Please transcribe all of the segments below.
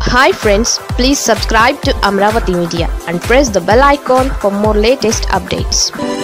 hi friends please subscribe to Amaravati media and press the bell icon for more latest updates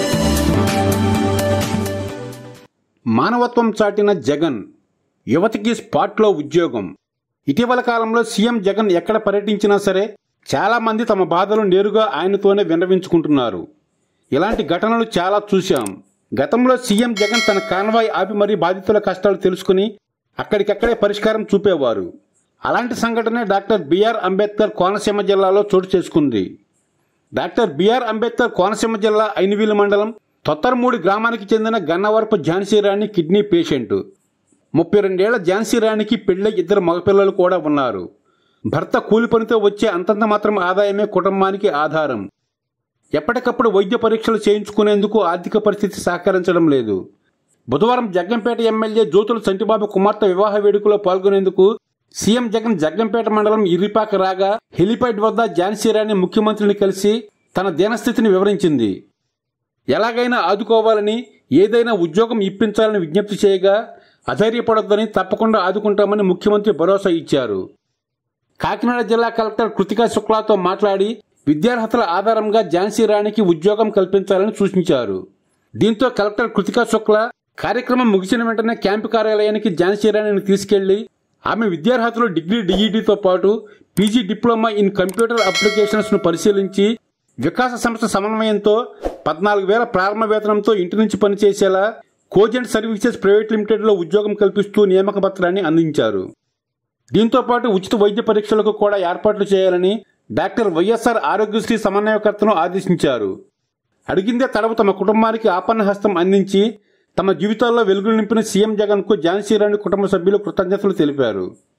మానవత్వం చాటిన జగన్ యువతికి స్పాట్లో ఉద్యోగం ఇటీవల కాలంలో సీఎం జగన్ ఎక్కడ పర్యటించినా సరే చాలా మంది తమ బాధలు నేరుగా ఆయనతోనే విన్నవించుకుంటున్నారు ఇలాంటి ఘటనలు చాలా చూశాం గతంలో సీఎం జగన్ తన కాన్వాయ్ ఆపి మరీ బాధితుల కష్టాలు తెలుసుకుని అక్కడికక్కడే పరిష్కారం చూపేవారు అలాంటి సంఘటనే డాక్టర్ బిఆర్ అంబేద్కర్ కోనసీమ జిల్లాలో చోటు చేసుకుంది డాక్టర్ బిఆర్ అంబేద్కర్ కోనసీమ జిల్లా ఐనివీలు మండలం తొత్తరమూడి గ్రామానికి చెందిన గన్నవరపు ఝాన్సీరాణి కిడ్నీ పేషెంట్ ముప్పై రెండేళ్ల ఝాన్సీరాణికి పెళ్ళై ఇద్దరు మగపిల్లలు కూడా ఉన్నారు భర్త కూలి పనితో వచ్చే అంతంత మాత్రం ఆదాయమే కుటుంబానికి ఆధారం ఎప్పటికప్పుడు వైద్య పరీక్షలు చేయించుకునేందుకు ఆర్థిక పరిస్థితి సహకరించడం లేదు బుధవారం జగ్గంపేట ఎమ్మెల్యే జ్యోతుల సంటిబాబు కుమార్తె వివాహ వేడుకలో పాల్గొనేందుకు సీఎం జగన్ జగ్గంపేట మండలం ఇర్రిపాక రాగా హెలిపాడ్ వద్ద ఝాన్సీరాణి ముఖ్యమంత్రిని కలిసి తన దీనస్థితిని వివరించింది ఎలాగైనా ఆదుకోవాలని ఏదైనా ఉద్యోగం ఇప్పించాలని విజ్ఞప్తి చేయగా అధైర్యపడొద్దని తప్పకుండా ఆదుకుంటామని ముఖ్యమంత్రి భరోసా ఇచ్చారు కాకినాడ జిల్లా కలెక్టర్ కృతికా శుక్లాతో మాట్లాడి విద్యార్హతల ఆధారంగా ఝాన్సీ రాణికి ఉద్యోగం కల్పించాలని సూచించారు దీంతో కలెక్టర్ కృతికా శుక్లా కార్యక్రమం ముగిసిన వెంటనే క్యాంపు కార్యాలయానికి ఝాన్సీ రాణిని తీసుకెళ్లి ఆమె విద్యార్హతలు డిగ్రీ డిఈడితో పాటు PG diploma in computer applications ను పరిశీలించి వికాస సంస్థ సమన్వయంతో పద్నాలుగు వేల ప్రారంభ వేతనంతో ఇంటి నుంచి పనిచేసేలా కోజెంట్ సర్వీసెస్ ప్రైవేట్ లిమిటెడ్ లో ఉద్యోగం కల్పిస్తూ నియామక పత్రాన్ని అందించారు దీంతో పాటు ఉచిత వైద్య పరీక్షలకు కూడా ఏర్పాట్లు చేయాలని డాక్టర్ వైఎస్ఆర్ ఆరోగ్యశ్రీ సమన్వయకర్తను ఆదేశించారు అడిగిందే తడవు తమ కుటుంబానికి ఆపన్న హస్తం అందించి తమ జీవితాల్లో వెలుగులు నింపిన సీఎం జగన్ కు ఝాన్సీ రాణి కుటుంబ సభ్యులు కృతజ్ఞతలు తెలిపారు